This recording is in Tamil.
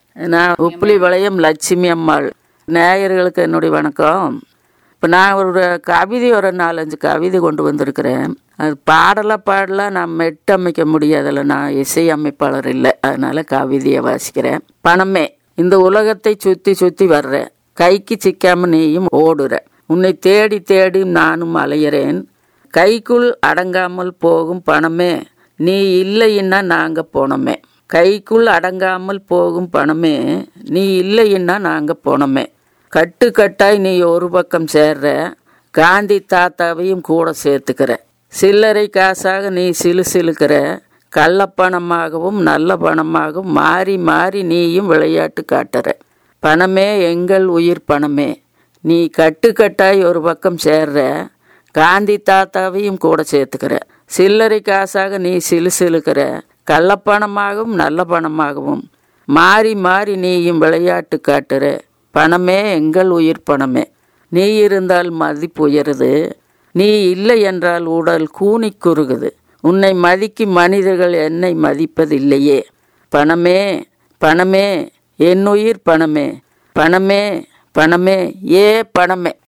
நான் உப்புலி வளையம் லட்சுமி அம்மாள் நேயர்களுக்கு என்னுடைய வணக்கம் இப்போ நான் ஒரு கவிதை ஒரு நாலஞ்சு கவிதை கொண்டு வந்திருக்கிறேன் அது பாடலாம் பாடலாம் நான் மெட்டமைக்க முடியாதுல்ல நான் இசை அமைப்பாளர் இல்லை அதனால கவிதையை வாசிக்கிறேன் பணமே இந்த உலகத்தை சுற்றி சுற்றி வர்ற கைக்கு சிக்காம நீயும் ஓடுற உன்னை தேடி தேடி நானும் அலையிறேன் கைக்குள் அடங்காமல் போகும் பணமே நீ இல்லைன்னா நாங்க போனோமே கைக்குள் அடங்காமல் போகும் பணமே நீ இல்லைன்னா நாங்க போனோமே கட்டு கட்டாய் நீ ஒரு பக்கம் சேர்ற காந்தி தாத்தாவையும் கூட சேர்த்துக்கிற சில்லறை காசாக நீ சிலு சிலுக்கிற கள்ளப்பணமாகவும் நல்ல பணமாகவும் மாறி மாறி நீயும் விளையாட்டு காட்டுற பணமே எங்கள் உயிர் பணமே நீ கட்டுக்கட்டாய் ஒரு பக்கம் சேர்ற காந்தி தாத்தாவையும் கூட சேர்த்துக்கிற சில்லறை காசாக நீ சிலு சிலுக்கிற கள்ளப்பணமாகவும் நல்ல பணமாகவும் மாறி மாறி நீயும் விளையாட்டு காட்டுற பணமே எங்கள் உயிர் பணமே நீ இருந்தால் மதிப்பு உயருது நீ இல்லை என்றால் உடல் கூனி குறுகுது உன்னை மதிக்கும் மனிதர்கள் என்னை மதிப்பதில்லையே பணமே பணமே என் உயிர் பணமே பணமே பணமே ஏ பணமே